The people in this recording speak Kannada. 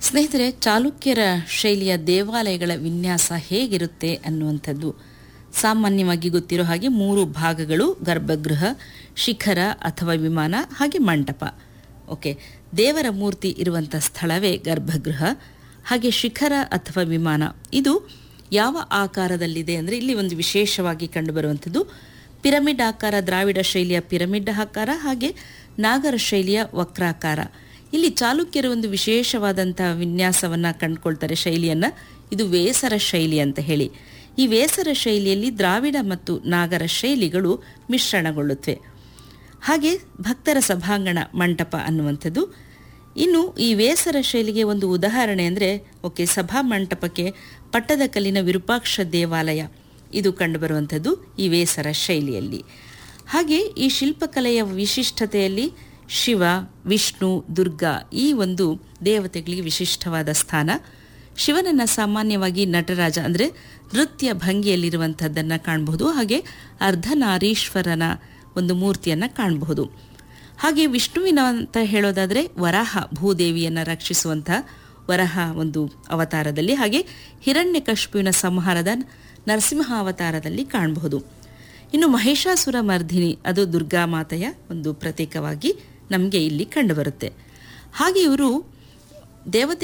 ಸ್ನೇಹಿತರೆ ಚಾಲುಕ್ಯರ ಶೈಲಿಯ ದೇವಾಲಯಗಳ ವಿನ್ಯಾಸ ಹೇಗಿರುತ್ತೆ ಅನ್ನುವಂಥದ್ದು ಸಾಮಾನ್ಯವಾಗಿ ಗೊತ್ತಿರೋ ಹಾಗೆ ಮೂರು ಭಾಗಗಳು ಗರ್ಭಗೃಹ ಶಿಖರ ಅಥವಾ ವಿಮಾನ ಹಾಗೆ ಮಂಟಪ ಓಕೆ ದೇವರ ಮೂರ್ತಿ ಇರುವಂಥ ಸ್ಥಳವೇ ಗರ್ಭಗೃಹ ಹಾಗೆ ಶಿಖರ ಅಥವಾ ವಿಮಾನ ಇದು ಯಾವ ಆಕಾರದಲ್ಲಿದೆ ಅಂದರೆ ಇಲ್ಲಿ ಒಂದು ವಿಶೇಷವಾಗಿ ಕಂಡುಬರುವಂಥದ್ದು ಪಿರಮಿಡ್ ಆಕಾರ ದ್ರಾವಿಡ ಶೈಲಿಯ ಪಿರಮಿಡ್ ಆಕಾರ ಹಾಗೆ ನಾಗರ ಶೈಲಿಯ ವಕ್ರಾಕಾರ ಇಲ್ಲಿ ಚಾಲುಕ್ಯರು ಒಂದು ವಿಶೇಷವಾದಂಥ ವಿನ್ಯಾಸವನ್ನು ಕಂಡುಕೊಳ್ತಾರೆ ಶೈಲಿಯನ್ನು ಇದು ವೇಸರ ಶೈಲಿ ಅಂತ ಹೇಳಿ ಈ ವೇಸರ ಶೈಲಿಯಲ್ಲಿ ದ್ರಾವಿಡ ಮತ್ತು ನಾಗರ ಶೈಲಿಗಳು ಮಿಶ್ರಣಗೊಳ್ಳುತ್ತವೆ ಹಾಗೆ ಭಕ್ತರ ಸಭಾಂಗಣ ಮಂಟಪ ಅನ್ನುವಂಥದ್ದು ಇನ್ನು ಈ ವೇಸರ ಶೈಲಿಗೆ ಒಂದು ಉದಾಹರಣೆ ಅಂದರೆ ಓಕೆ ಸಭಾ ಮಂಟಪಕ್ಕೆ ಪಟ್ಟದಕಲ್ಲಿನ ವಿರೂಪಾಕ್ಷ ದೇವಾಲಯ ಇದು ಕಂಡುಬರುವಂಥದ್ದು ಈ ವೇಸರ ಶೈಲಿಯಲ್ಲಿ ಹಾಗೆ ಈ ಶಿಲ್ಪಕಲೆಯ ವಿಶಿಷ್ಟತೆಯಲ್ಲಿ ಶಿವ ವಿಷ್ಣು ದುರ್ಗಾ ಈ ಒಂದು ದೇವತೆಗಳಿಗೆ ವಿಶಿಷ್ಟವಾದ ಸ್ಥಾನ ಶಿವನನ್ನು ಸಾಮಾನ್ಯವಾಗಿ ನಟರಾಜ ಅಂದರೆ ನೃತ್ಯ ಭಂಗಿಯಲ್ಲಿರುವಂಥದ್ದನ್ನು ಕಾಣಬಹುದು ಹಾಗೆ ಅರ್ಧನಾರೀಶ್ವರನ ಒಂದು ಮೂರ್ತಿಯನ್ನು ಕಾಣಬಹುದು ಹಾಗೆ ವಿಷ್ಣುವಿನ ಅಂತ ಹೇಳೋದಾದರೆ ವರಾಹ ಭೂದೇವಿಯನ್ನು ರಕ್ಷಿಸುವಂಥ ವರಹ ಒಂದು ಅವತಾರದಲ್ಲಿ ಹಾಗೆ ಹಿರಣ್ಯಕಶ್ಪುವಿನ ಸಂಹಾರದ ನರಸಿಂಹ ಅವತಾರದಲ್ಲಿ ಕಾಣಬಹುದು ಇನ್ನು ಮಹಿಷಾಸುರ ಮರ್ಧಿನಿ ಅದು ದುರ್ಗಾ ಮಾತೆಯ ಒಂದು ಪ್ರತೀಕವಾಗಿ ನಮಗೆ ಇಲ್ಲಿ ಕಂಡುಬರುತ್ತೆ ಹಾಗೆ ಇವರು ದೇವತೆ